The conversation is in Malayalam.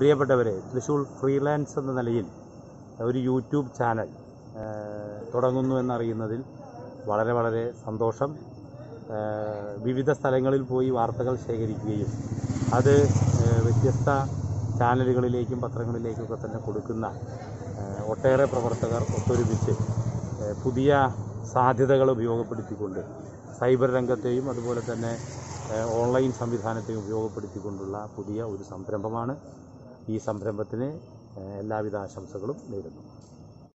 പ്രിയപ്പെട്ടവരെ തൃശ്ശൂർ ഫ്രീലാൻസ് എന്ന നിലയിൽ ഒരു യൂട്യൂബ് ചാനൽ ആ, തുടങ്ങുന്നു എന്നറിയുന്നതിൽ വളരെ വളരെ സന്തോഷം ആ, വിവിധ സ്ഥലങ്ങളിൽ പോയി വാർത്തകൾ ശേഖരിക്കുകയും അത് ആ, വ്യത്യസ്ത ചാനലുകളിലേക്കും പത്രങ്ങളിലേക്കൊക്കെ തന്നെ കൊടുക്കുന്ന ആ, ഒട്ടേറെ പ്രവർത്തകർ ഒത്തൊരുമിച്ച് ആ, പുതിയ സാധ്യതകൾ ഉപയോഗപ്പെടുത്തിക്കൊണ്ട് സൈബർ രംഗത്തെയും അതുപോലെ തന്നെ ആ, ഓൺലൈൻ സംവിധാനത്തെയും ഉപയോഗപ്പെടുത്തിക്കൊണ്ടുള്ള പുതിയ ഒരു സംരംഭമാണ് ഈ സംരംഭത്തിന് ആ, എല്ലാവിധ ആശംസകളും നേരുന്നു